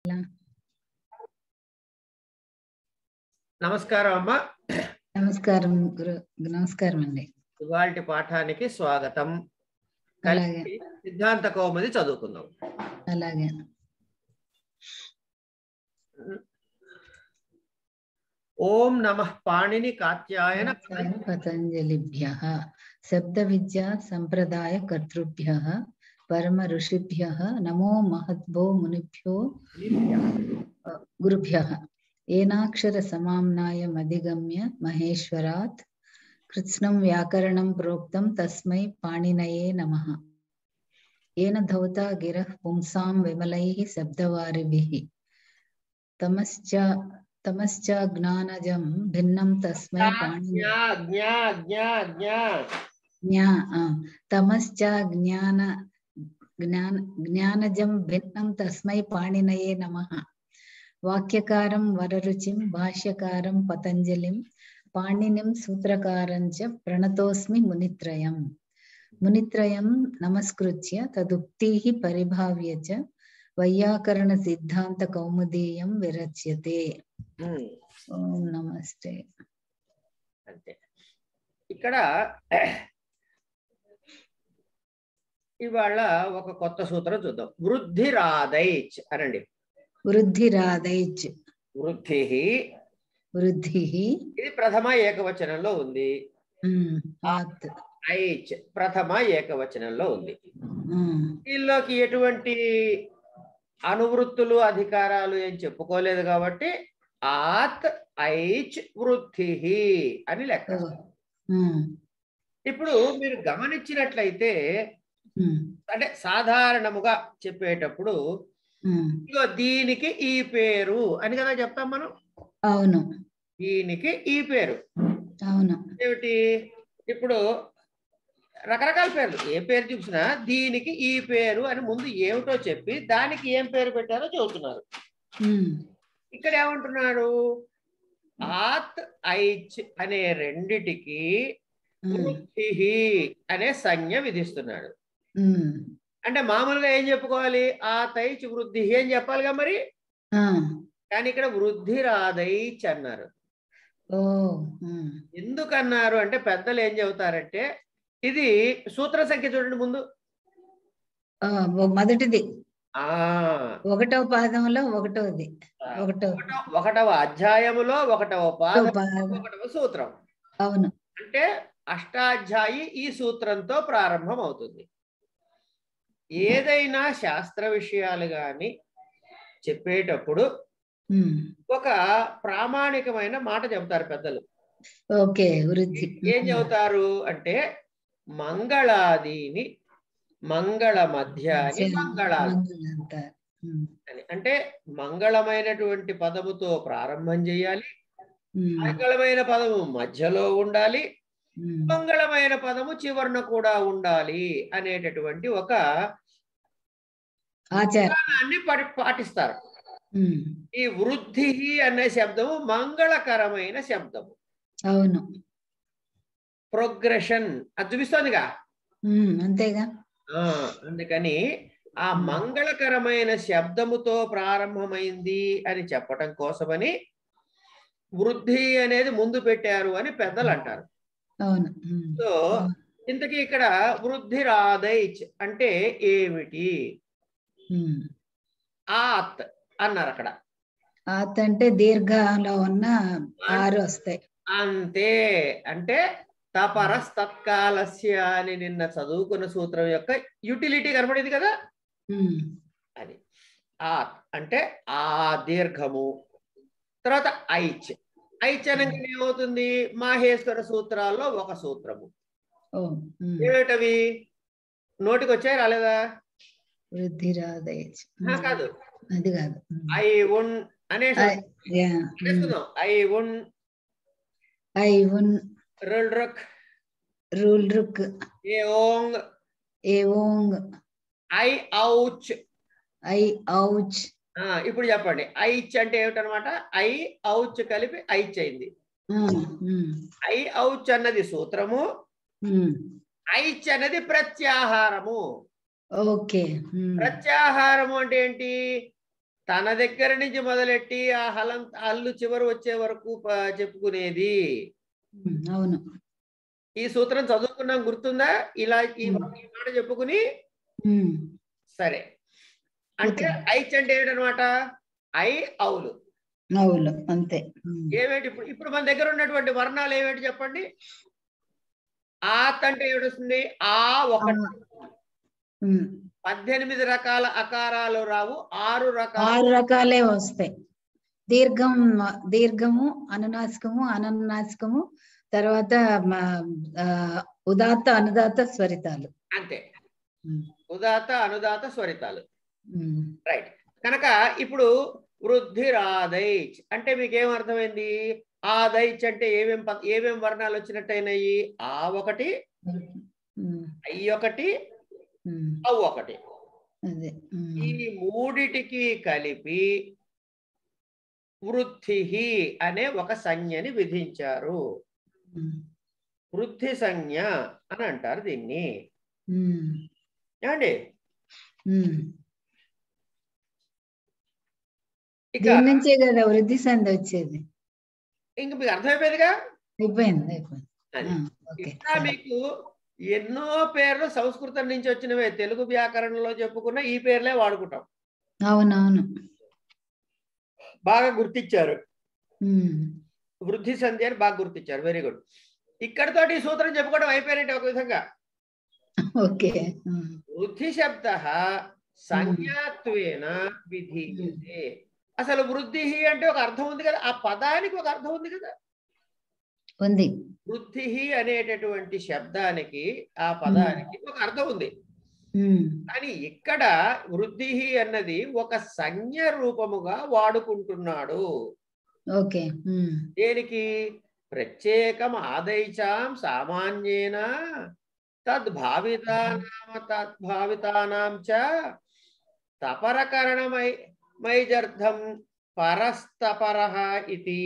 నమస్కారం అమ్మ నమస్కారం గురు నమస్కారం అండి ఇవాల్టి పాఠానికి స్వాగతం అలాగే కలిసి సిద్ధాంత కౌముది చదువుకుందాం అలాగే ఓం నమ పాణిని కాత్యాయన పతంజలిభ్య శబ్ద విద్యా సంప్రదాయ కర్తృభ్య పరమ ఋషిభ్య నమో మహద్భో మునిభ్యో గురుభ్య ఏనాక్షర సమామ్నాయ మదిగమ్య మహేశ్వరాత్ కృత్స్నం వ్యాకరణం ప్రోక్తం తస్మై పాణినయే నమః ఏన ధౌతా గిరః పుంసాం విమలైః శబ్దవారిభిः తమశ్చ తమశ్చ జ్ఞానజం భిన్నం తస్మై పాణి జ్ఞా జ్ఞా జ్ఞా జ్ఞా జ్ఞా ఆ, తమశ్చ జ్ఞాన జ్ఞాన జ్ఞానజం భిన్నం తస్మై పాణినయే నమః వాక్యకారం వరరుచిం భాష్యకారం పతంజలిం పాణినిం సూత్రకారం చ ప్రణతోస్మి మునిత్రయం మునిత్రయం నమస్కృత్య తదుక్తీః పరిభావ్య చ వైయాకరణ సిద్ధాంత కౌముదీయం విరచ్యతే ఉమ్, ఓం నమస్తే అంతే ఇక్కడ ఇవాళ ఒక కొత్త సూత్రం చూద్దాం వృద్ధి రాదైచ్ అనండి వృద్ధిరాదైచ్ వృద్ధి వృద్ధి ఇది ప్రథమ ఏకవచనంలో ఉంది ఉమ్, ఆత్ ఐచ్ ప్రథమ ఏకవచనంలో ఉంది ఉమ్, వీళ్ళకి ఎటువంటి అనువృత్తులు అధికారాలు ఏం చెప్పుకోలేదు కాబట్టి ఆత్ ఐచ్ వృద్ధి అని లెక్క ఓ, ఉమ్, ఇప్పుడు మీరు గమనించినట్లయితే ఉమ్, అంటే సాధారణముగా చెప్పేటప్పుడు ఉమ్, ఇగో దీనికి ఈ పేరు అని కదా చెప్తాం మనం అవును దీనికి ఈ పేరు అవును ఏమిటి ఇప్పుడు రకరకాల పేర్లు ఏ పేరు చూసినా దీనికి ఈ పేరు అని ముందు ఏమిటో చెప్పి దానికి ఏం పేరు పెట్టారో చెబుతున్నారు ఉమ్, ఇక్కడ ఏమంటున్నాడు ఆత్ ఐచ్ అనే రెండిటికి ఉమ్, వృద్ధి అనే సంజ్ఞ విధిస్తున్నాడు ఉమ్, అంటే మామూలుగా ఏం చెప్పుకోవాలి ఆ తైచ్ వృద్ధి అని చెప్పాలిగా మరి ఆ, కానీ ఇక్కడ వృద్ధి రాదైచ్ అన్నారు ఓ ఉమ్, ఎందుకన్నారు అంటే పెద్దలు ఏం చెబుతారంటే ఇది సూత్ర సంఖ్య చూడండి ముందు ఆ, ఓ మొదటిది ఆ ఒకటో పాదంలో ఒకటోది ఒకటో ఒకటవ ఒకటవ అధ్యాయములో ఒకటవ పాదం పాదం. ఒకటవ సూత్రం అవును అంటే అష్టాధ్యాయి ఈ సూత్రంతో ప్రారంభం అవుతుంది ఏదైనా శాస్త్ర విషయాలు గాని చెప్పేటప్పుడు ఉమ్, ఒక ప్రామాణికమైన మాట చెబుతారు పెద్దలు ఓకే వృద్ధి ఏం చెబుతారు అంటే మంగళాదిని మంగళ మధ్యాని మంగళాది మంగళంటారు. ఉమ్, అని అంటే మంగళమైనటువంటి పదముతో ప్రారంభం చేయాలి ఉమ్, మంగళమైన పదము మధ్యలో ఉండాలి ఉమ్, మంగళమైన పదము చివరన కూడా ఉండాలి అనేటటువంటి ఒక ఆచారం విధానాన్ని పటి- పాటిస్తారు ఉమ్, ఈ వృద్ధి అనే శబ్దము మంగళకరమైన శబ్దము అవును ప్రోగ్రెషన్ అది చూపిస్తోందిగా ఉమ్, అంతేగా ఆ, అందుకని ఆ మంగళకరమైన శబ్దముతో ప్రారంభమైంది అని చెప్పటం కోసమని వృద్ధి అనేది ముందు పెట్టారు అని పెద్దలు అంటారు అవును ఉమ్, సో ఇంతకీ ఇక్కడ వృద్ధి రాదైచ్ అంటే ఏమిటి ఉమ్. ఆత్ అన్నారు అక్కడ ఆత్ అంటే దీర్ఘంలో ఉన్న ఆరు వస్తాయి అంతే అంటే తపరస్ తత్కాలస్య అని నిన్న చదువుకున్న సూత్రం యొక్క యుటిలిటీ కనపడింది కదా ఉమ్, అది ఆ అంటే ఆ దీర్ఘము తర్వాత ఐచ్ ఐచ్ అనగానే ఏమవుతుంది మాహేశ్వర సూత్రాల్లో ఒక సూత్రము ఓ ఉమ్, ఏమిటవి నోటికి వచ్చాయి రాలేదా వృద్ధి రాదయ ఆ, కాదు అది కాదు ఉమ్. ఐ ఉన్ అనే ఐ- యా, ఉమ్. అనేసుకుందాం ఐ ఉన్ ఐ ఉన్ రుల్ రుక్ రూల్ రుక్ ఏ ఓంగ్ ఏ ఓంగ్ ఐ ఔచ్ ఐ ఔచ్ ఆ, ఇప్పుడు చెప్పండి ఐచ్ అంటే ఏమిటనమాట ఐ ఔచ్ కలిపి ఐచ్ అయింది ఉమ్, ఉమ్, ఐ ఔచ్ అన్నది సూత్రము ఉమ్. ఐచ్ అనేది ప్రత్యాహారము ఓకే ఉమ్, ప్రత్యాహారము అంటే ఏంటి తన దగ్గర నుంచి మొదలెట్టి ఆ హలం హల్లు చివరి వచ్చే వరకు ప- చెప్పుకునేది ఉమ్, అవును ఈ సూత్రం చదువుకున్నాం గుర్తుందా ఇలా ఈ ఉమ్. ఈ మాట చెప్పుకుని ఉమ్, సరే అంటే ఓకే. ఐచ్ అంటే ఏంటనమాట ఐ అవులు అవును అంతే ఉమ్, ఏమేంటి ఇప్పుడు ఇప్పుడు మన దగ్గర ఉన్నటువంటి వర్ణాలు ఏమేంటి చెప్పండి ఆత్ అంటే ఏమిటొస్తుంది ఆ ఒకటి ఉమ్. పద్దెనిమిది రకాల అకారాలు రావు ఆరు రకాల ఆరు రకాలే వస్తాయి దీర్ఘం దీర్ఘము అనునాసికము అననునాసికము తర్వాత మ- ఆ, ఉదాత్త అనుదాత్త స్వరితాలు అంతే ఉమ్, ఉదాత అనుదాత స్వరితాలు ఉమ్, రైట్ కనుక ఇప్పుడు వృద్ధి రాదైచ్ అంటే మీకు ఏం అర్థమైంది ఆదైచ్ అంటే ఏమేం ప- ఏమేం వర్ణాలు వచ్చినట్టయినాయి ఆ ఒకటి ఉమ్, ఐ ఒకటి ఉమ్, ఔ ఒకటి అదే ఉమ్, ఈ మూడిటికి కలిపి వృద్ధి అనే ఒక సంజ్ఞని విధించారు ఉమ్, వృద్ధి సంజ్ఞ అని అంటారు దీన్ని ఉమ్, ఏమండి ఉమ్. ఇక దీని నుంచే కదా వృద్ధి సంధి వచ్చేది ఇంక మీకు అర్థమైపోయిందిగా అయిపోయింది అయిపోయింది అది. ఆ, ఓకే ఇంకా మీకు ఎన్నో పేర్లు సంస్కృతం నుంచి వచ్చినవే తెలుగు వ్యాకరణంలో చెప్పుకున్న ఈ పేర్లే వాడుకుంటాం అవునవును బాగా గుర్తించారు ఉమ్, వృద్ధి సంధి అని బాగా గుర్తించారు వెరీ గుడ్ ఇక్కడితోటి ఈ సూత్రం చెప్పుకోవడం అయిపోయినట్టు ఒక విధంగా ఓకే ఉమ్, వృద్ధి శబ్ద సంజ్ఞాత్వేన విధీయతే అసలు వృద్ధి అంటే ఒక అర్థం ఉంది కదా ఆ పదానికి ఒక అర్థం ఉంది కదా ఉంది వృద్ధి అనేటటువంటి శబ్దానికి ఆ పదానికి ఒక అర్థం ఉంది ఉమ్, కానీ ఇక్కడ వృద్ధి అన్నది ఒక సంజ్ఞ రూపముగా వాడుకుంటున్నాడు ఓకే ఉమ్, దేనికి ప్రత్యేకం ఆదైచాం సామాన్యేన తద్భావితానామ తద్భావితానాం చ తపరకరణమై మైజర్థం పరస్తపరః ఇది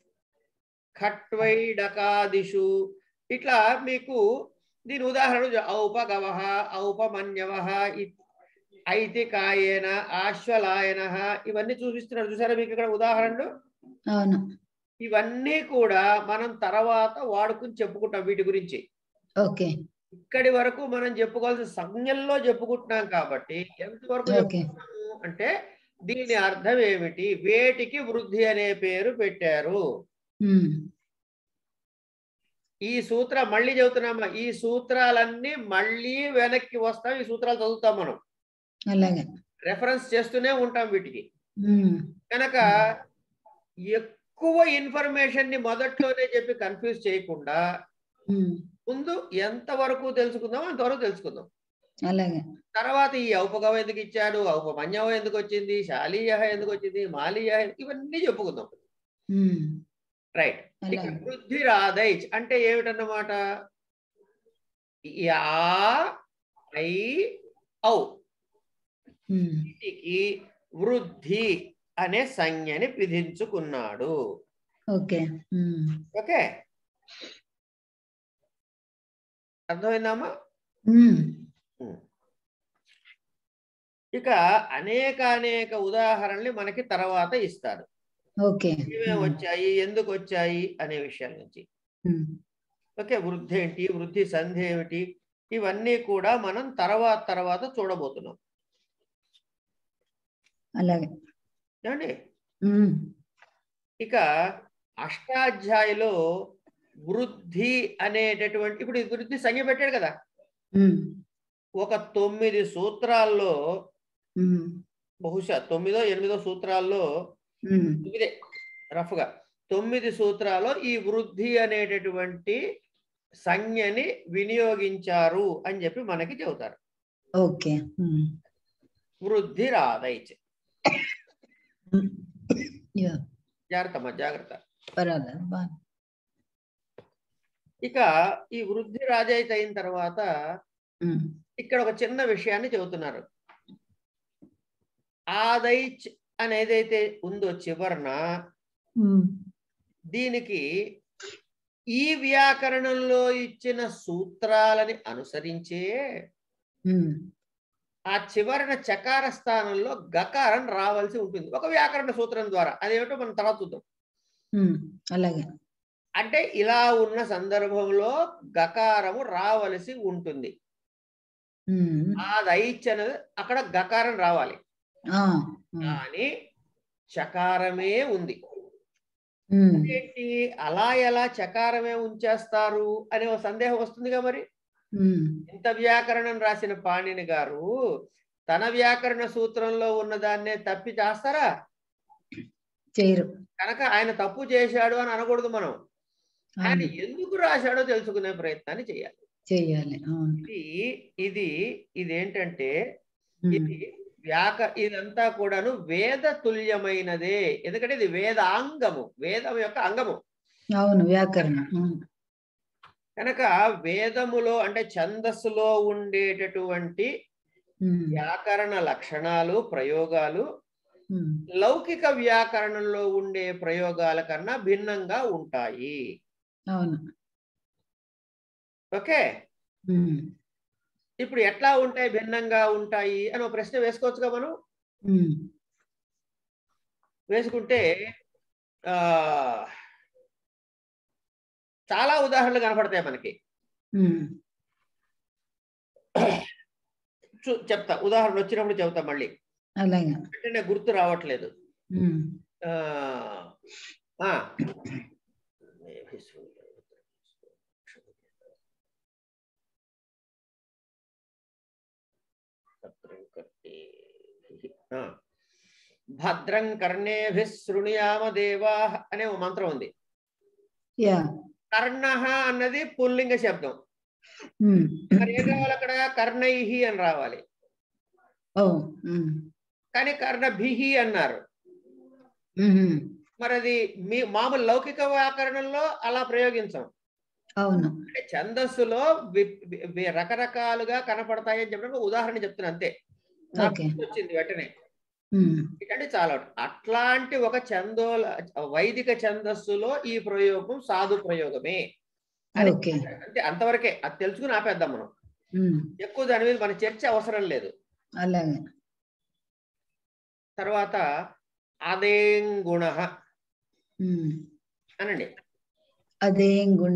ఖట్వైడకాదిషు ఇట్లా మీకు దీని ఉదాహరణ చూ- ఔపగవః ఔపమన్యవః ఇ- ఐతికాయేన ఆశ్వలాయన ఇవన్నీ చూపిస్తున్నాడు చూసారా మీకు ఇక్కడ ఉదాహరణలు అవును ఇవన్నీ కూడా మనం తర్వాత వాడుకుని చెప్పుకుంటాం వీటి గురించి ఓకే ఇక్కడి వరకు మనం చెప్పుకోవాల్సిన సంజ్ఞల్లో చెప్పుకుంటున్నాం కాబట్టి ఎంతవరకు ఓకే చెప్పుకున్నాము అంటే దీని అర్థం ఏమిటి వేటికి వృద్ధి అనే పేరు పెట్టారు ఉమ్, ఈ సూత్రం మళ్ళీ చెబుతున్నామా ఈ సూత్రాలన్నీ మళ్ళీ వెనక్కి వస్తాం ఈ సూత్రాలు చదువుతాం మనం అలాగే రెఫరెన్స్ చేస్తూనే ఉంటాం వీటికి ఉమ్, కనుక ఎక్కువ ఇన్ఫర్మేషన్ ని మొదట్లోనే చెప్పి కన్ఫ్యూజ్ చేయకుండా ఉమ్, ముందు ఎంతవరకు తెలుసుకుందాం అంతవరకు తెలుసుకుందాం అలాగే తర్వాత ఈ ఔపగవం ఎందుకు ఇచ్చాడు ఔపమన్యవం ఎందుకు వచ్చింది శాలీయ ఎందుకు వచ్చింది మాలీయ ఇవన్నీ చెప్పుకుందాం ఉమ్, రైట్ ఇక అలాగే వృద్ధి రాదైచ్ అంటే ఏమిటన్నమాట యా ఐ ఔ ఉమ్, వీటికి వృద్ధి అనే సంజ్ఞని విధించుకున్నాడు ఓకే ఉమ్, ఓకే అర్థమైందమ్మా ఉమ్, ఇక అనేక అనేక ఉదాహరణలు మనకి తర్వాత ఇస్తారు ఓకే ఏమేమి వచ్చాయి ఎందుకు వచ్చాయి అనే విషయాల నుంచి ఉమ్, ఓకే వృద్ధి ఏంటి వృద్ధి సంధి ఏమిటి ఇవన్నీ కూడా మనం తర్వాత తర్వాత చూడబోతున్నాం అలాగే ఏమండి ఉమ్, ఇక అష్టాధ్యాయులో వృద్ధి అనేటటువంటి ఇప్పుడు ఈ వృద్ధి సంఖ్య పెట్టాడు కదా ఉమ్, ఒక తొమ్మిది సూత్రాల్లో ఉమ్, బహుశా తొమ్మిదో ఎనిమిదో సూత్రాల్లో ఉమ్, ఇదే రఫ్గా తొమ్మిది సూత్రాల్లో ఈ వృద్ధి అనేటటువంటి సంజ్ఞని వినియోగించారు అని చెప్పి మనకి చెబుతారు ఓకే ఉమ్, వృద్ధి రాదైచ్ ఉమ్, యా, జాగ్రత్త అమ్మా జాగ్రత్త పర్వాలేదు బాగా ఇక ఈ వృద్ధి రాజైత్ అయిన తర్వాత ఉమ్, ఇక్కడ ఒక చిన్న విషయాన్ని చెబుతున్నారు ఆదైచ్ అనేదైతే ఉందో చివరన ఉమ్, దీనికి ఈ వ్యాకరణంలో ఇచ్చిన సూత్రాలని అనుసరించే ఉమ్, ఆ చివరన చకార స్థానంలో గకారం రావాల్సి ఉంటుంది ఒక వ్యాకరణ సూత్రం ద్వారా అదేమిటో మనం తర్వాత చూద్దాం ఉమ్, అలాగే అంటే ఇలా ఉన్న సందర్భంలో గకారము రావలసి ఉంటుంది ఉమ్, ఆ దైత్య అనేది అక్కడ గకారం రావాలి ఆ, ఆ, కానీ చకారమే ఉంది ఉమ్, ఏంటి అలా ఎలా చకారమే ఉంచేస్తారు అనే ఒక సందేహం వస్తుందిగా మరి ఉమ్, ఇంత వ్యాకరణం రాసిన పాణిని గారు తన వ్యాకరణ సూత్రంలో ఉన్నదాన్నే తప్పి చేస్తారా చేయరు కనుక ఆయన తప్పు చేశాడు అని అనకూడదు మనం ఆయన అవును, ఎందుకు రాశాడో తెలుసుకునే ప్రయత్నాన్ని చేయాలి చెయ్యాలి అవును ఇది ఇది ఇదేంటంటే ఉమ్, ఇది వ్యాక ఇదంతా కూడాను వేద తుల్యమైనదే ఎందుకంటే ఇది వేదాంగము వేదం యొక్క అంగము అవును వ్యాకరణం అవును కనుక వేదములో అంటే ఛందస్సులో ఉండేటటువంటి ఉమ్, వ్యాకరణ లక్షణాలు ప్రయోగాలు ఉమ్, లౌకిక వ్యాకరణంలో ఉండే ప్రయోగాల కన్నా భిన్నంగా ఉంటాయి అవును ఓకే ఉమ్, ఇప్పుడు ఎట్లా ఉంటాయి భిన్నంగా ఉంటాయి అని ఒక ప్రశ్న వేసుకోవచ్చుగా మనం ఉమ్, వేసుకుంటే ఆ చాలా ఉదాహరణలు కనపడతాయి మనకి ఉమ్, చూ చెప్తా ఉదాహరణ వచ్చినప్పుడు చెప్తా మళ్ళీ అలాగే అంటే నాకు గుర్తు రావట్లేదు ఉమ్, ఆ, ఆ. ఆ. భద్రం కర్ణేభి శృణుయామ దేవా అనే ఒక మంత్రం ఉంది యా కర్ణ అన్నది పుల్లింగ శబ్దం ఉమ్, మరి ఏం రావాలి అక్కడ కర్ణైహి అని రావాలి ఓ ఉమ్, కానీ కర్ణభిహి అన్నారు ఉమ్, మరి అది మీ మామూలు లౌకిక వ్యాకరణంలో అలా ప్రయోగించాం అవును అంటే ఛందస్సులో వి- వి- వి- రకరకాలుగా కనపడతాయి అని చెప్పడానికి ఒక ఉదాహరణ చెప్తున్నా అంతే నాకు ఓకే. వచ్చింది వెంటనే ఉమ్, ఇట్లాంటి చాలా ఉంటాయి. అట్లాంటి ఒక ఛందోల వైదిక ఛందస్సులో ఈ ప్రయోగం సాధు ప్రయోగమే అని ఓకే అంటే అంతవరకే అది తెలుసుకుని ఆపేద్దాం మనం ఉమ్, ఎక్కువ దాని మీద మన చర్చ అవసరం లేదు అలాగే తర్వాత అదేం గుణ ఉమ్, అనండి అదేం గుణ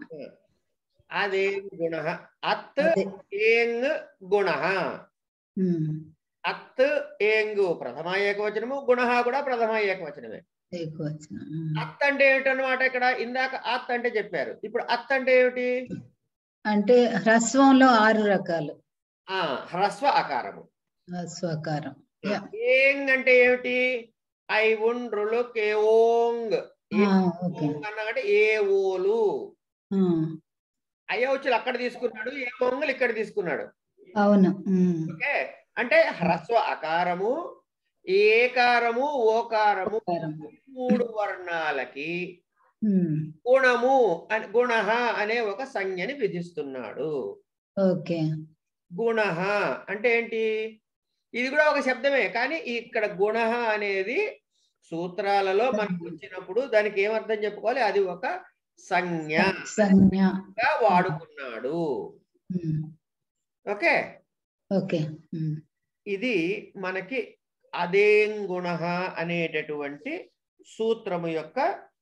అదేం గుణ అత్ అదే ఏంగ్ గుణ ఉమ్, అత్ ఏంగు ప్రథమ ఏకవచనము గుణ కూడా ప్రథమ ఏకవచనమే ఎక్కువ వచ్చిన ఉమ్. అత్ అంటే ఏమిటన్నమాట ఇక్కడ ఇందాక అత్ అంటే చెప్పారు ఇప్పుడు అత్ అంటే ఏమిటి అంటే హ్రస్వంలో ఆరు రకాలు ఆ హ్రస్వ ఆకారము స్వకారం యా. ఏంగ్ అంటే ఏమిటి ఐ ఉండ్రులు కేఓంగ్ ఆ, ఓకే అన్నగంటే ఏ ఓలు ఆ, అయోచులు అక్కడ తీసుకున్నాడు ఏ ఓంగులు ఇక్కడ తీసుకున్నాడు అవును ఉమ్, ఓకే అంటే హ్రస్వ అకారము ఏకారము ఓకారము స్వకారం. మూడు వర్ణాలకి ఉమ్, గుణము అని గుణ అనే ఒక సంజ్ఞని విధిస్తున్నాడు ఓకే గుణ అంటే ఏంటి ఇది కూడా ఒక శబ్దమే కానీ ఇక్కడ గుణ అనేది సూత్రాలలో మనకు వచ్చినప్పుడు దానికి ఏమర్థం చెప్పుకోవాలి అది ఒక సంజ్ఞగా సంజ్ఞ వాడుకున్నాడు ఉమ్, ఓకే ఓకే ఉమ్, ఇది మనకి అదేం గుణ అనేటటువంటి సూత్రము యొక్క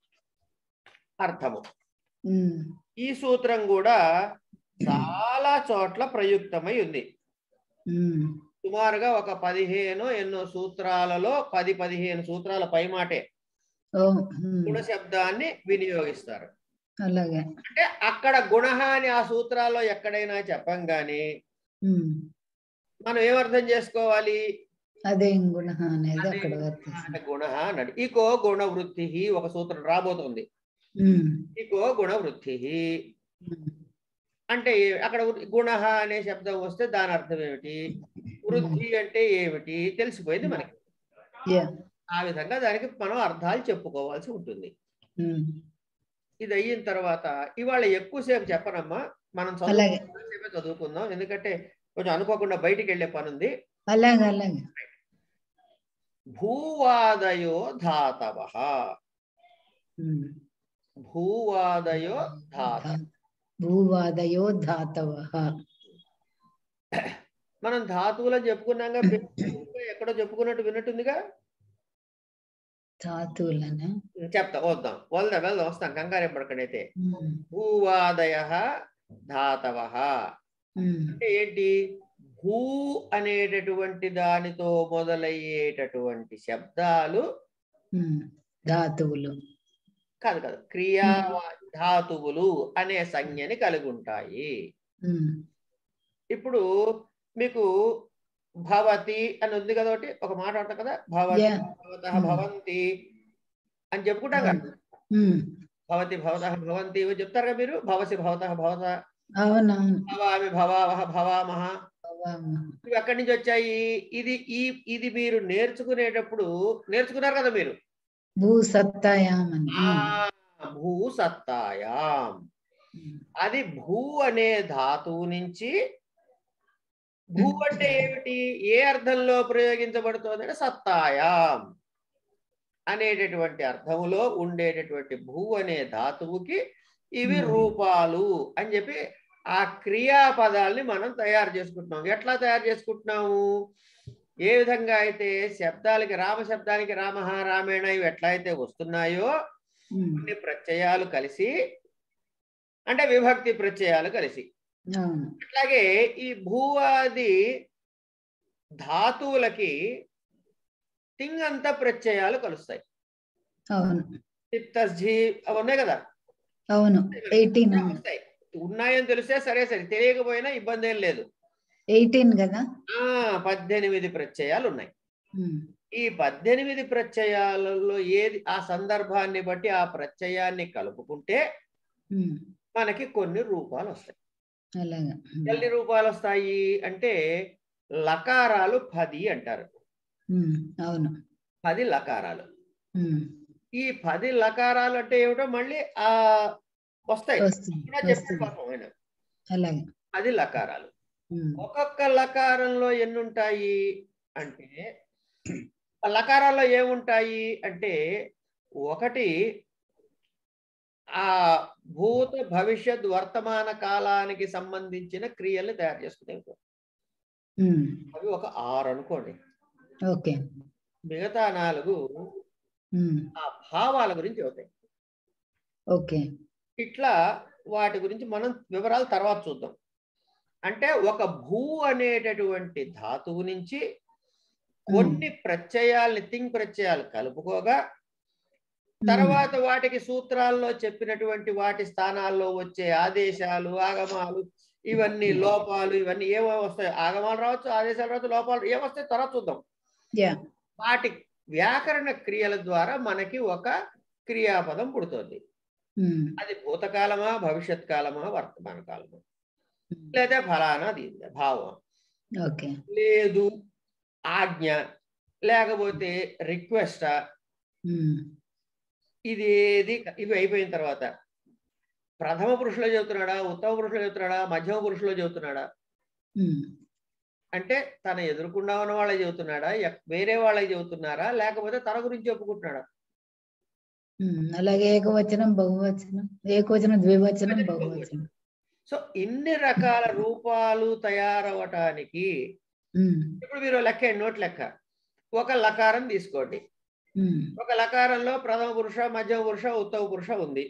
అర్థము ఉమ్, ఈ సూత్రం కూడా చాలా చోట్ల ప్రయుక్తమై ఉంది ఉమ్, సుమారుగా ఒక పదిహేను ఎన్నో సూత్రాలలో పది పదిహేను సూత్రాల పైమాటే ఓ ఉమ్, గుణ శబ్దాన్ని వినియోగిస్తారు అలాగే అంటే అక్కడ గుణ అని ఆ సూత్రాల్లో ఎక్కడైనా చెప్పంగానే ఉమ్, మనం ఏమర్థం చేసుకోవాలి అదేం గుణ అనేది అదే అక్కడ గుణ వర్తిస్తుంది అంటే గుణ అన్నాడు ఇకో గుణ వృత్తి ఒక సూత్రం రాబోతుంది ఉమ్, ఇకో గుణ వృత్తి ఉమ్, అంటే ఏ- అక్కడ గుణ అనే శబ్దం వస్తే దాని అర్థం ఏమిటి వృద్ధి అంటే ఏమిటి తెలిసిపోయింది మనకి యా ఆ విధంగా దానికి మనం అర్థాలు చెప్పుకోవాల్సి ఉంటుంది ఉమ్, ఇది అయిన తర్వాత ఇవాళ ఎక్కువసేపు చెప్పనమ్మా మనం అలాగే. చదువుకుందాం చదువుకుందాం ఎందుకంటే కొంచెం అనుకోకుండా బయటికి వెళ్ళే పని ఉంది అలాగే అలాగే భూవాదయో ధాతవ ఉమ్. భూవాదయో ధాత భూవాదయో ధాతవ మనం ధాతువులని చెప్పుకున్నాగా ఎక్కడో చెప్పుకున్నట్టు విన్నట్టుందిగా ధాతువులనా చెప్తా వద్దాం వెళ్దాం వెళ్దాం వస్తాం కంగారు పడకడైతే ఉమ్, భూవాదయ ధాతవ ఉమ్, అంటే ఏంటి భూ అనేటటువంటి దానితో మొదలయ్యేటటువంటి శబ్దాలు ఉమ్, ధాతువులు కాదు కాదు క్రియా ధాతువులు అనే సంజ్ఞని కలిగి ఉంటాయి ఉమ్, ఇప్పుడు మీకు భవతి అని ఉంది కదా ఒకటి ఒక మాట ఉంటుంది కదా భవతి Yeah. భవత Hmm. భవంతి అని చెప్పుకుంటాం కదా ఉమ్, భవతి భవత భవంతి ఇవి చెప్తారు కదా మీరు భవసి భవత భవత అవునవును భవామి భవావహ భవామహ భవామ. ఇవి ఎక్కడి నుంచి వచ్చాయి ఇది ఈ ఇది మీరు నేర్చుకునేటప్పుడు నేర్చుకున్నారు కదా మీరు భూ సత్తాయామని ఆ భూ సత్తాయాం ఉమ్, అది భూ అనే ధాతువు నుంచి భూ అంటే ఏమిటి ఏ అర్థంలో ప్రయోగించబడుతుంది అంటే సత్తాయాం అనేటటువంటి అర్థములో ఉండేటటువంటి భూ అనే ధాతువుకి ఇవి Hmm. రూపాలు అని చెప్పి ఆ క్రియాపదాల్ని మనం తయారు చేసుకుంటున్నాం ఎట్లా తయారు చేసుకుంటున్నాము ఏ విధంగా అయితే శబ్దాలకి రామ శబ్దానికి రామ రామేణ ఇవి ఎట్లా అయితే వస్తున్నాయో ఉమ్, కొన్ని ప్రత్యయాలు కలిసి అంటే విభక్తి ప్రత్యయాలు కలిసి అవును అట్లాగే ఈ భూవాది ధాతువులకి తింగంత ప్రత్యయాలు కలుస్తాయి అవును తిప్తజ్జి అవి ఉన్నాయి కదా అవును ఎయిటీన్ వస్తాయి ఉన్నాయని తెలిస్తే సరే సరే తెలియకపోయినా ఇబ్బంది ఏం లేదు ఎయిటీన్ కదా ఆ పద్దెనిమిది ప్రత్యయాలు ఉన్నాయి ఉమ్, ఈ పద్దెనిమిది ప్రత్యయాలలో ఏది ఆ సందర్భాన్ని బట్టి ఆ ప్రత్యయాన్ని కలుపుకుంటే ఉమ్, మనకి కొన్ని రూపాలు వస్తాయి అలాగా ఉమ్, ఎన్ని రూపాలు వస్తాయి అంటే లకారాలు పది అంటారు ఉమ్, అవును పది లకారాలు ఉమ్, ఈ పది లకారాలు అంటే ఏమిటో మళ్ళీ ఆ వస్తాయి వస్తుంది కూడా చెప్పాడు వస్తుంది పాపం ఆయన అలాగే పది లకారాలు ఉమ్, ఒక్కొక్క లకారంలో ఎన్ని ఉంటాయి అంటే ఆ లకారాల్లో ఏముంటాయి అంటే ఒకటి ఆ భూత భవిష్యత్ వర్తమాన కాలానికి సంబంధించిన క్రియల్ని తయారు చేసుకునేవి ఉమ్, అవి ఒక ఆరు అనుకోండి ఓకే మిగతా నాలుగు ఉమ్, ఆ భావాల గురించి అవుతాయి ఓకే ఇట్లా వాటి గురించి మనం వివరాలు తర్వాత చూద్దాం అంటే ఒక భూ అనేటటువంటి ధాతువు నుంచి కొన్ని ప్రత్యయాల్ని తింగ్ ప్రత్యయాలు కలుపుకోగా తర్వాత వాటికి సూత్రాల్లో చెప్పినటువంటి వాటి స్థానాల్లో వచ్చే ఆదేశాలు ఆగమాలు ఇవన్నీ లోపాలు ఇవన్నీ ఏమో వస్తాయి ఆగమాలు రావచ్చు ఆదేశాలు రావచ్చు లోపాలు ఏమొస్తాయి తర్వాత చూద్దాం యా వాటి వ్యాకరణ క్రియల ద్వారా మనకి ఒక క్రియాపదం పుడుతుంది ఉమ్, అది భూతకాలమా భవిష్యత్ కాలమా వర్తమాన కాలమా లేదా ఫలానా దీని భావం ఓకే లేదు ఆజ్ఞ లేకపోతే రిక్వెస్టా ఉమ్, ఇది ఏది ఇవి అయిపోయిన తర్వాత ప్రథమ పురుషులో చెబుతున్నాడా ఉత్తమ పురుషులో చెబుతున్నాడా మధ్యమ పురుషులో చెబుతున్నాడా ఉమ్, అంటే తన ఎదురుకుండా ఉన్న వాళ్ళకి చెబుతున్నాడా ఎక్- వేరే వాళ్ళకి చెబుతున్నారా లేకపోతే తన గురించి చెప్పుకుంటున్నాడా ఉమ్, అలాగే ఏకవచనం బహువచనం ఏకవచనం ద్వివచనం బహువచనం సో ఇన్ని రకాల రూపాలు తయారవటానికి ఉమ్, ఇప్పుడు మీరు లెక్క నోట్ లెక్క ఒక లకారం తీసుకోండి ఉమ్, ఒక లకారంలో ప్రథమ పురుష మధ్యమ పురుష ఉత్తమ పురుష ఉంది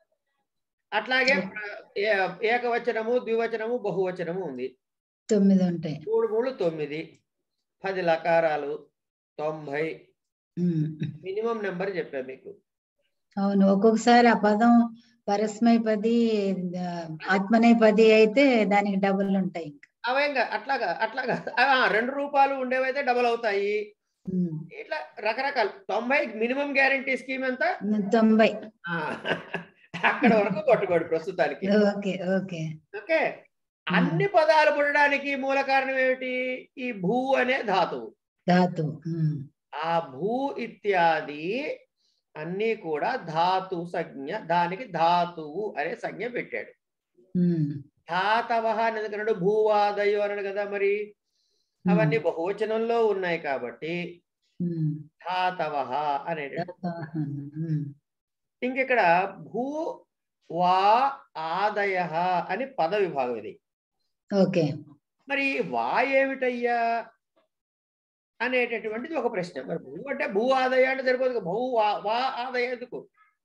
అట్లాగే ప్ర- ఏ- ఏకవచనము ద్వివచనము బహువచనము ఉంది తొమ్మిది ఉంటాయి మూడు మూడు తొమ్మిది పది లకారాలు తొంభై ఉమ్, మినిమం నెంబర్ చెప్పా మీకు అవును ఒక్కొక్కసారి ఆ పదం పరస్మైపది ఆ, ఆత్మనేపది అయితే దానికి డబుల్ ఉంటాయి ఇంకా అవేంగా అట్లాగా అట్లాగా ఆ, రెండు రూపాయలు ఉండేవైతే డబల్ అవుతాయి ఉమ్, ఇట్లా రకరకాల తొంభై మినిమం గ్యారంటీ స్కీమ్ ఎంత తొంభై ఆ, అక్కడ వరకు కొట్టుకోడు ప్రస్తుతానికి ఓకే ఓకే ఓకే అన్ని పదాలు పుట్టడానికి మూల కారణం ఏమిటి ఈ భూ అనే ధాతువు ధాతు ఉమ్, ఆ భూ ఇత్యాది అన్నీ కూడా ధాతు సంజ్ఞ దానికి ధాతువు అనే సంజ్ఞ పెట్టాడు ఉమ్, ధాతవ అని ఎందుకన్నాడు భూవాదయో అన్నాడు కదా మరి అవన్నీ బహువచనంలో ఉన్నాయి కాబట్టి ఉమ్, ధాతవ అనే ధాతాహం, ఉమ్, ఇంకిక్కడ భూ వా ఆదయ అని పద విభాగం ఇది ఓకే మరి వా ఏమిటయ్యా అనేటటువంటిది ఒక ప్రశ్న మరి భూ అంటే భూ ఆదాయ అంటే సరిపోదు కదా. భూ వా వా ఆదాయ ఎందుకు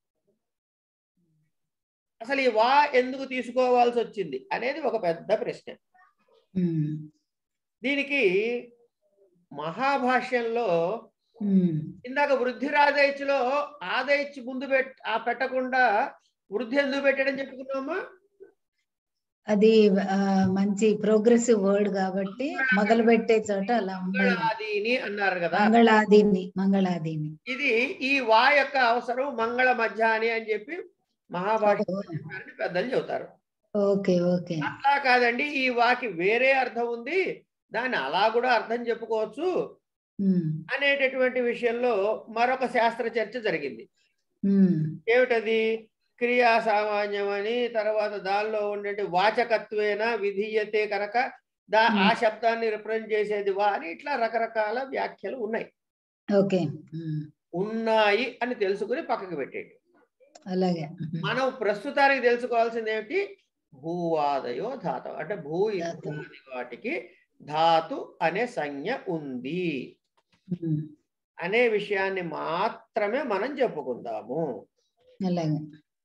అసలు ఈ వా ఎందుకు తీసుకోవాల్సి వచ్చింది అనేది ఒక పెద్ద ప్రశ్న ఉమ్, దీనికి మహాభాష్యంలో ఉమ్. ఇందాక వృద్ధి రాదయచ్చులో ఆదయచ్చు ముందు పెట్ ఆ పెట్టకుండా వృద్ధి ఎందుకు పెట్టాడని చెప్పుకున్నామా అది ఆ, మంచి ప్రోగ్రెసివ్ వర్డ్ కాబట్టి మొదలు పెట్టే చోట అలా ఉండాలి మంగళాదిని అన్నారు కదా మంగళాదిని మంగళాదిని ఇది ఈ వా యొక్క అవసరం మంగళ మధ్యాహ్ని అని చెప్పి మహాభాష్యం చెప్పారని పెద్దలు చెబుతారు ఓకే ఓకే అట్లా కాదండి ఈ వాకి వేరే అర్థం ఉంది దాన్ని అలా కూడా అర్థం చెప్పుకోవచ్చు ఉమ్, అనేటటువంటి విషయంలో మరొక శాస్త్ర చర్చ జరిగింది ఉమ్, ఏమిటది క్రియా సామాన్యం అని తర్వాత దానిలో ఉండే వాచకత్వేన విధీయతే కనుక దా ఆ Hmm. శబ్దాన్ని రిప్రజెంట్ చేసేది వా అని ఇట్లా రకరకాల వ్యాఖ్యలు ఉన్నాయి ఓకే ఉమ్, ఉన్నాయి అని తెలుసుకుని పక్కకు పెట్టేయండి అలాగే ఉమ్, మనం ప్రస్తుతానికి తెలుసుకోవాల్సింది ఏమిటి భూవాదయో ధాత అంటే భూ ధాతు. ఇత్యాది వాటికి ధాతు అనే సంజ్ఞ ఉంది ఉమ్, అనే విషయాన్ని మాత్రమే మనం చెప్పుకుందాము అలాగే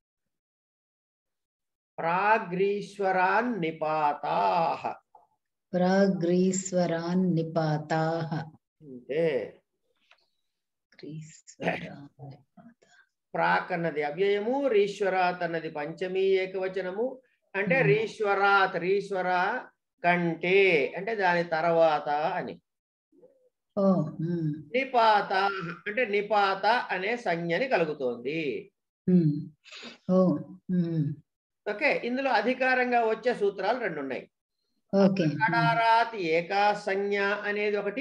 ప్రాగ్రీశ్వరాన్ నిపాతాహ ప్రాగ్రీశ్వరాన్ నిపాతాహ అంటే గ్రీశ్వరాన్ నిపాతాః. ప్రాక్ అన్నది అవ్యయము రీశ్వరాత్ అన్నది పంచమి ఏకవచనము అంటే Hmm. రీశ్వరాత్ రీశ్వర కంటే అంటే దాని తర్వాత అని ఓ ఉమ్, నిపాత అంటే నిపాత అనే సంజ్ఞని కలుగుతోంది ఉమ్, ఓ ఉమ్, ఓకే ఇందులో అధికారంగా వచ్చే సూత్రాలు రెండు ఉన్నాయి ఓకే ఉమ్, కడారాత్ ఏకా సంజ్ఞ అనేది ఒకటి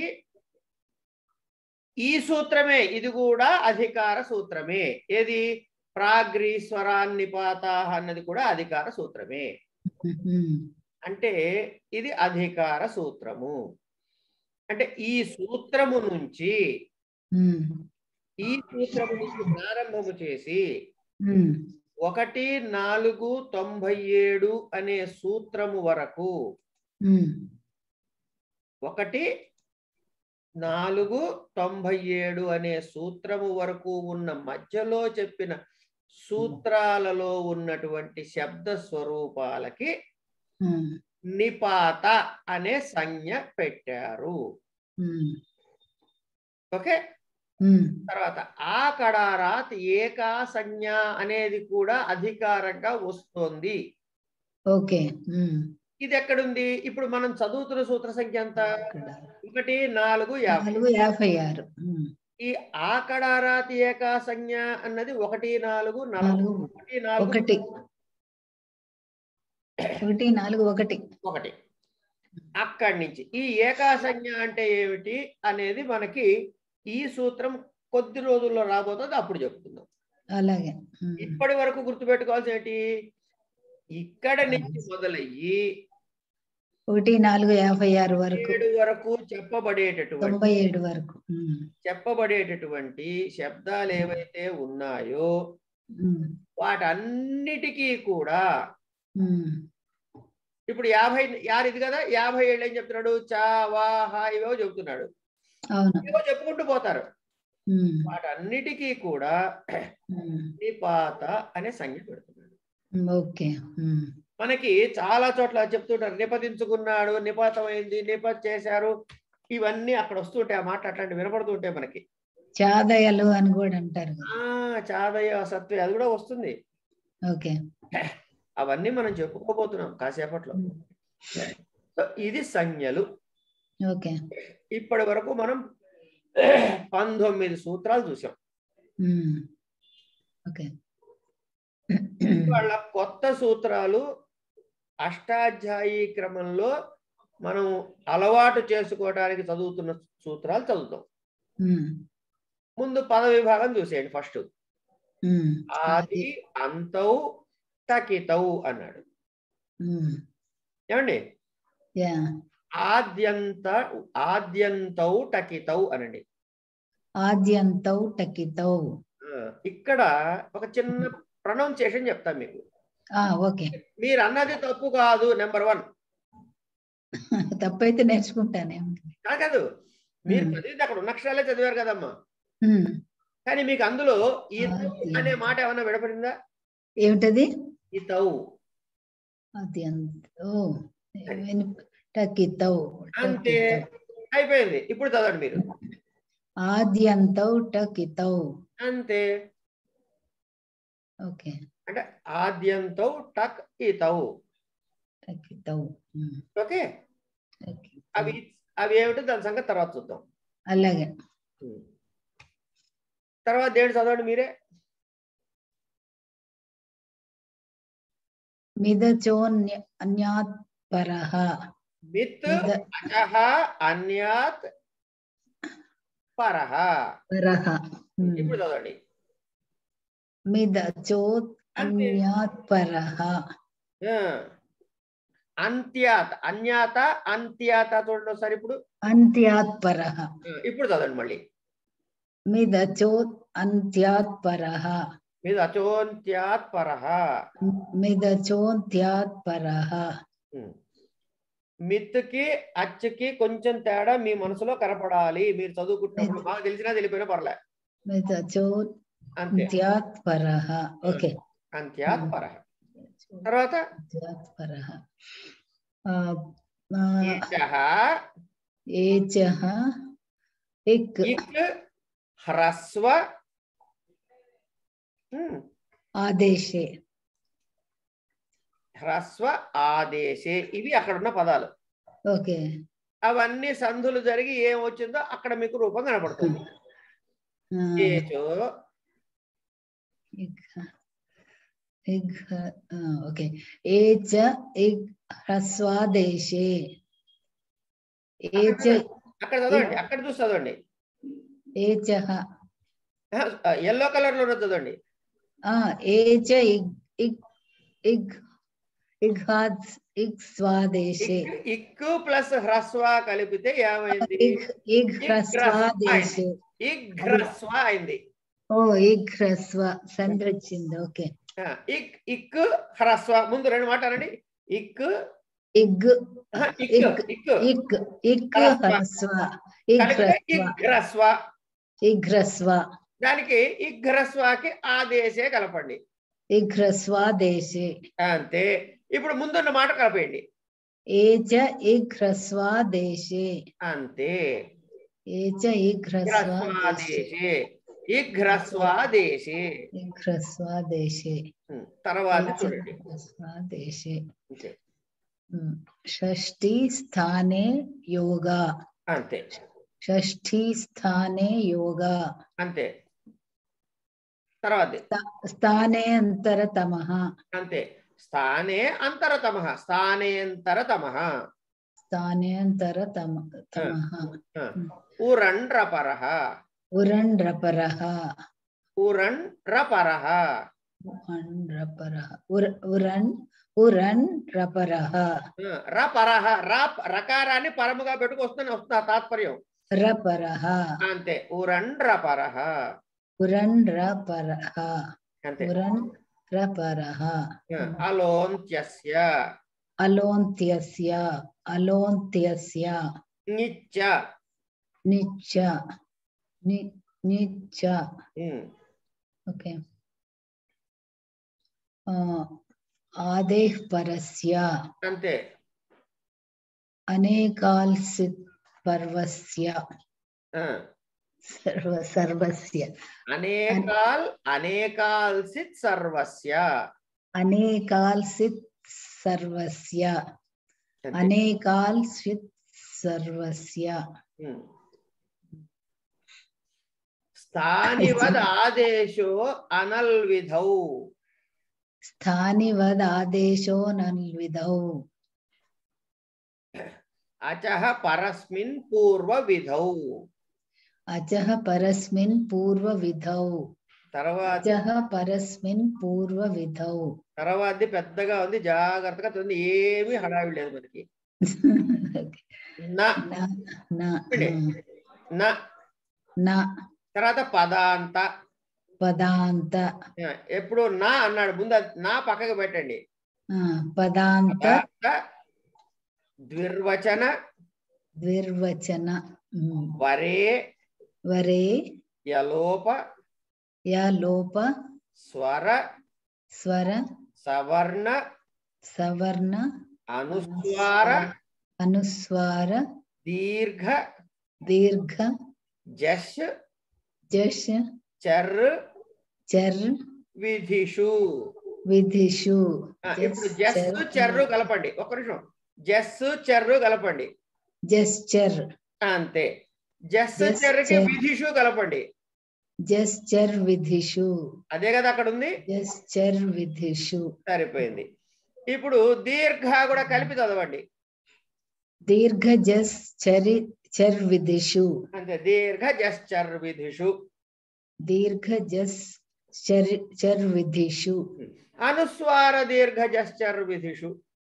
ఈ సూత్రమే ఇది కూడా అధికార సూత్రమే ఏది ప్రాగ్రీశ్వరాన్నిపాత అన్నది కూడా అధికార సూత్రమే ఉమ్, అంటే ఇది అధికార సూత్రము అంటే ఈ సూత్రము నుంచి ఉమ్, ఈ సూత్రము నుంచి ప్రారంభము చేసి ఉమ్, ఒకటి నాలుగు తొంభై ఏడు అనే సూత్రము వరకు ఉమ్, ఒకటి నాలుగు తొంభై ఏడు అనే సూత్రము వరకు ఉన్న మధ్యలో చెప్పిన సూత్రాలలో ఉన్నటువంటి శబ్ద స్వరూపాలకి ఉమ్, నిపాత అనే సంజ్ఞ పెట్టారు ఉమ్, ఓకే ఉమ్, తర్వాత ఆ కడారాత్ ఏకా సంజ్ఞ అనేది కూడా అధికారంగా వస్తుంది ఓకే ఉమ్, ఇది ఎక్కడుంది ఇప్పుడు మనం చదువుతున్న సూత్ర సంఖ్య ఎంత ఇక్కడ ఒకటి నాలుగు యాభై నాలుగు యాభై ఆరు ఉమ్, ఈ ఆకడారాతి ఏకా సంజ్ఞ అన్నది ఒకటి నాలుగు నాలుగు నాలుగు ఒకటి నాలుగు ఒకటి ఒకటి నాలుగు ఒకటి ఒకటి అక్కడి నుంచి ఈ ఏకా సంజ్ఞ అంటే ఏమిటి అనేది మనకి ఈ సూత్రం కొద్ది రోజుల్లో రాబోతుంది అప్పుడు చెప్తున్నాం అలాగే ఉమ్, ఇప్పటి వరకు గుర్తుపెట్టుకోవాల్సి ఏంటి ఇక్కడ నుంచి మొదలయ్యి ఒకటి నాలుగు యాభై ఆరు వరకు ఏడు వరకు చెప్పబడేటటువంటి తొంభై ఏడు వరకు ఉమ్, చెప్పబడేటటువంటి శబ్దాలు ఏవైతే ఉన్నాయో ఉమ్, వాటన్నిటికీ కూడా ఉమ్, ఇప్పుడు యాభై యారు ఇది కదా యాభై ఏళ్ళు ఏం చెప్తున్నాడు చా వా హా ఇవో చెప్తున్నాడు అవును ఇవో చెప్పుకుంటూ పోతారు ఉమ్, వాటన్నిటికీ కూడా ఉమ్, నిపాత అనే సంజ్ఞ పెడుతున్నాడు ఉమ్, ఓకే ఉమ్, మనకి చాలా చోట్ల చెప్తుంటారు నిపదించుకున్నాడు నిపాతమైంది నిపత్ చేశారు ఇవన్నీ అక్కడ వస్తుంటాయి ఆ మాట అట్లాంటి వినపడుతుంటాయి మనకి చాదయలు అని కూడా అంటారు కదా. ఆ చాదయ సత్వే అది కూడా వస్తుంది ఓకే అవన్నీ మనం చెప్పుకోబోతున్నాం కాసేపట్లో సో ఇది సంజ్ఞలు ఓకే ఇప్పటి వరకు మనం పంతొమ్మిది సూత్రాలు చూసాం ఉమ్, ఓకే వాళ్ళ కొత్త సూత్రాలు అష్టాధ్యాయీ క్రమంలో మనం అలవాటు చేసుకోవడానికి చదువుతున్న సూత్రాలు చదువుతాం ఉమ్, ముందు పద విభాగం చూసేయండి ఫస్ట్ ఉమ్, ఆది అంతౌ తకితౌ అన్నాడు ఉమ్, ఏమండి యా ఆద్యంత ఆద్యంతౌ టకితౌ అనండి ఆద్యంతౌ టకితౌ ఆ, ఇక్కడ ఒక చిన్న ప్రొనౌన్సియేషన్ చెప్తాను మీకు ఆ ఓకే మీరు అన్నది తప్పు కాదు నెంబర్ వన్ తప్పైతే నేర్చుకుంటానే కాదు కాదు మీరు ఉమ్. చదివింది అక్కడ ఉన్న అక్షరాలే చదివారు కదమ్మా ఉమ్. కానీ మీకు అందులో ఈ ఆది అనే మాట ఏమన్నా విడపడిందా ఏమిటది ఈ తౌ అది అంత ఓ వినిప- టకితౌ అంతే టకితౌ. అయిపోయింది ఇప్పుడు చదవండి మీరు ఆద్యంతౌ టకితౌ అంతే ఓకే అంటే ఆద్యంతో టక్ ఈ తౌ టకితౌ ఉమ్. ఓకే టకితౌ. అవి అవి ఏమిటో దాని సంగతి తర్వాత చూద్దాం అలాగే తర్వాత దేని చదవండి మీరే మిదచోన్య అన్యాత్ పరః మిత్ మిద అచహ అన్యాత్ పరహ పరః ఉమ్. ఇప్పుడు చదవండి మిదచోత్ అంతే అన్యాత్ పరః ఆ. అంత్యాత్ అన్యాత అంత్యాత చూడండి ఒకసారి ఇప్పుడు అంత్యాత్ పరః ఆ, ఇప్పుడు చదవండి మళ్ళీ మిదచోత్ అంత్యాత్ పరః మీద అచోంత్యాత్ పరహ మిదచోంత్యాత్ పరః ఉమ్. మిత్కి అచ్చుకి కొంచెం తేడా మీ మనసులో కనపడాలి మీరు చదువుకుంటున్నప్పుడు మాకు తెలిసినా తెలిపోయినా పర్లే మిదచోత్ అంతే అంత్యాత్ పరః ఓకే అంత్యాత్ పరహ తర్వాత అంత్యాత్ పరః ఆ, ఆ, ఏచః ఏచః ఇక్ ఇక్ హ్రస్వ ఉమ్, ఆదేశే హ్రస్వ ఆదేశే ఇవి అక్కడ ఉన్న పదాలు ఓకే అవన్నీ సంధులు జరిగి ఏం వచ్చిందో అక్కడ మీకు రూపం కనపడుతుంది ఆ, ఏచో ఇగ్ ఇగ్ ఆ, ఓకే ఏచ ఇగ్ హ్రస్వాదేశే ఏచ అక్కడ చదవండి అక్కడ చూసి చదవండి ఏచః ఎల్లో కలర్ లో ఉన్నది చదవండి ఆ ఏచ ఇగ్ ఇగ్ ఇగ్ ఇగ్హాద్ ఇగ్ స్వాదేశే ఇక్- ఇక్కు ప్లస్ హ్రస్వ కలిపితే ఏమైంది ఇగ్ ఇగ్ హ్రస్వాదేశే ఇగ్ హ్రస్వ అయింది ఓ ఇగ్ హ్రస్వ సంధి వచ్చింది ఓకే ఆ, ఇక్ ఇక్ హ్రస్వ ముందు రెండు మాట్లాడండి ఇక్ ఇగ్ ఆహా, ఇక్ ఇక్ ఇక్ ఇక్ ఇగ్ హ్రస్వ. హ్రస్వ ఇగ్ కలిపితే హ్రస్వ ఇగ్ హ్రస్వ ఇగ్ హ్రస్వ దానికి ఇగ్ హ్రస్వకి ఆదేశే కలపండి ఇగ్ హ్రస్వాదేశే అంతే ఇప్పుడు ముందున్న మాట కలపేయండి ఏచ ఇగ్ హ్రస్వాదేశే అంతే ఏచ ఇగ్ హ్రస్వాదేశే హ్రస్వాదేశే ఇగ్ హ్రస్వాదేశే ఇగ్ హ్రస్వాదేశే ఉమ్, తర్వాత ఏచ చూడండి హ్రస్వాదేశే అంతే ఉమ్. షష్ఠీ స్థానే యోగా అంతే షష్ఠీ స్థానే యోగా అంతే తర్వాత స్థానే అంతరతమః అంతే స్థానే అంతరతమ స్థానేంతరతమ స్థానేంతరతమ తమః ఉరణ్రపర ఉరండ్రపరః ఉరణ్రపర ఉరండ్రపరః ఉర- ఉరన్ ఉరండ్రపరః రపర రకారాన్ని పరముగా పెట్టుకొస్తున్న వస్తున్న తాత్పర్యం రపరః అంతే ఉరణ్రపర ఉరండ్రపరః అంతే ఉరండ్రపరః అలోంత్యస్య అలోంత్యస్య అలోంత్యస్య నిత్య నిచ్చ ని నిచ్చ ఉమ్, ఓకే ఆదేహ్ పరస్య అంతే అనేకాల్సిత్ పర్వస్య ఆ, సర్వ సర్వస్య అనేకాల్ అనేకాల్సిత్ సర్వస్య అనేకాల్సిత్ సర్వస్య అంతే. అనేకాల్సిత్ సర్వస్య ఉమ్. స్థానివద్ ఆదేశో అనల్విధౌ స్థానివద్ ఆదేశో నల్విధౌ అచహ పరస్మిన్ పూర్వ విధౌ అచః పరస్మిన్ పూర్వ విధౌ తర్వాత అచః పరస్మిన్ పూర్వ విధౌ తర్వాతది పెద్దగా ఉంది జాగ్రత్తగా ఉంది ఏమీ హడావిడి లేదు మనకి నా న- న- వినండి. నా న తర్వాత పదాంత పదాంత ఆ, ఎప్పుడు నా అన్నాడు ముందు అది నా పక్కకి పెట్టండి ఆ, పదాంత పదాంత ద్విర్వచన ద్విర్వచన ఉమ్. వరే వరే యలోప యా లోప స్వర స్వర సవర్ణ సవర్ణ అనుస్వార అనుస్వార దీర్ఘ దీర్ఘ జష్ జష్ చర్ చర్ విధిషు విధిషు ఆ, ఇప్పుడు జస్ చెర్రు కలపండి ఒక్క నిమిషం జస్ చెర్రు కలపండి జస్చర్ అంతే జస్ Just చెర్రుకి చెర్. విధిషు కలపండి జస్చర్ విధిషు అదే కదా అక్కడ ఉంది జస్చర్ విధిషు సరిపోయింది ఇప్పుడు దీర్ఘ కూడా కలిపి చదవండి దీర్ఘ జస్ చరి చర్ విధిషు అంతే దీర్ఘ జస్ చర్ విధిషు దీర్ఘ జస్ చర్ చర్ విధిషు అనుస్వార దీర్ఘ జస్ చర్ విధిషు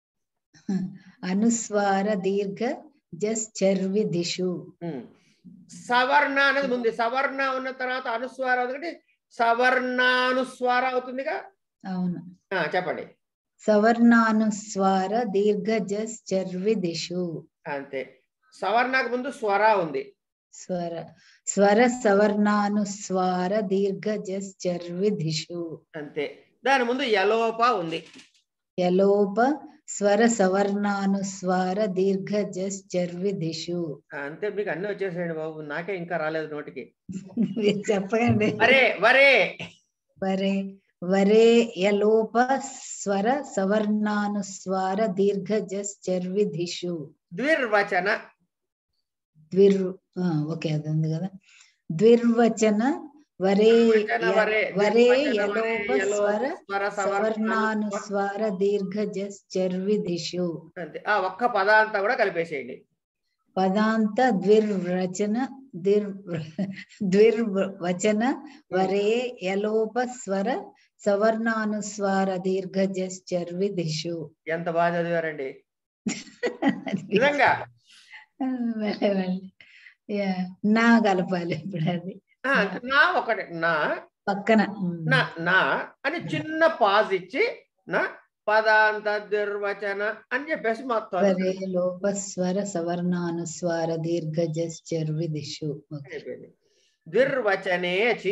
అనుస్వార దీర్ఘ జస్ చర్ విధిషు ఉమ్. సవర్ణ అనేది ముందు సవర్ణ ఉన్న తర్వాత అనుస్వార అవుతుంది సవర్ణానుస్వార అవుతుందిగా అవును ఆ, చెప్పండి సవర్ణానుస్వార దీర్ఘ జస్ చర్ విధిషు అంతే సవర్ణకు ముందు స్వర ఉంది స్వర స్వర సవర్ణానుస్వార దీర్ఘ జస్ చర్ విధిషు అంతే దాని ముందు యలోప ఉంది యలోప స్వర సవర్ణానుస్వార దీర్ఘ జస్ చర్ విధిషు అంతే మీకు అన్ని వచ్చేసాయండి బాబు నాకే ఇంకా రాలేదు నోటికి మీరు చెప్పకండి వరే వరే వరే వరే యలోప స్వర సవర్ణానుస్వార దీర్ఘ జస్ చర్ విధిషు ద్విర్వచన ద్విర్ ఆ, ఓకే అది ఉంది కదా ద్విర్వచన వరే ద్విర్వచన య- వరే, వరే ద్విర్వచన వరే, యలోప యలోప స్వర స్వర సవర్ణాను సవర్ణానుస్వార దీర్ఘ జస్ చర్ విధిషు అంతే ఆ ఒక్క పదాంతా కూడా కలిపేసేయండి పదాంత ద్విర్వచన ద్విర్ ద్విర్వచన వరే యలోప స్వర సవర్ణానుస్వార దీర్ఘ జస్ చర్ విధిషు ఎంత బాగా చదివారండి నిజంగా వెళ్ళే వెళ్ళే యా, నా కలపాలి ఇప్పుడు అది ఆ, నా ఒకటి నా పక్కన ఉమ్. నా నా అని చిన్న పాజ్ ఇచ్చి నా పదాంత దుర్వచన అని చెప్పేసి మొత్తం వరే లోప స్వర సవర్ణానుస్వార దీర్ఘ జస్ చర్ విధిషు ఓకే అయిపోయింది. ద్విర్వచనే చి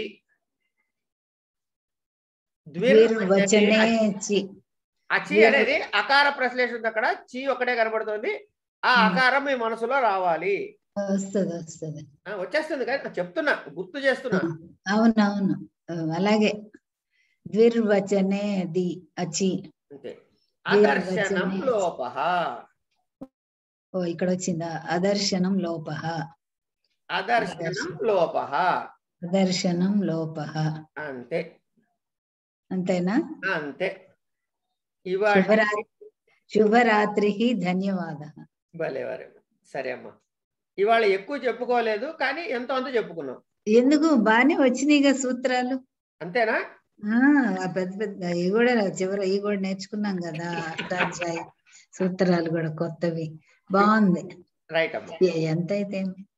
ద్విర్వచనే చి ఆ చి అనేది అకార ప్రశ్లేష ఉంది అక్కడ చి ఒకటే కనబడుతుంది ఆ Hmm. అకారం మీ మనసులో రావాలి వస్తుంది వస్తుంది ఆ, వచ్చేస్తుంది కదా చెప్తున్నా గుర్తు చేస్తున్నా అవునవును అలాగే ద్విర్వచనే ది అచి అంతే ద్విర్వచనే అదర్శనం చి. లోప ఓ ఇక్కడ వచ్చిందా అదర్శనం లోప అదర్శనం లోప అదర్శనం లోప అంతే అంతేనా అంతే ఇవాళ శుభరాత్రి శుభరాత్రి ధన్యవాద భలేవారు సరే అమ్మా ఇవాళ ఎక్కువ చెప్పుకోలేదు కానీ ఎంతో అంత చెప్పుకున్నాం ఎందుకు బానే వచ్చినాయిగా సూత్రాలు అంతేనా ఆ ఆ పెద్ద పెద్ద ఇవి కూడా చివరి ఇవి కూడా నేర్చుకున్నాం కదా అష్టాధ్యాయ సూత్రాలు కూడా కొత్తవి బాగుంది రైట్ అమ్మా ఎ- ఎంత అయితే ఏమి.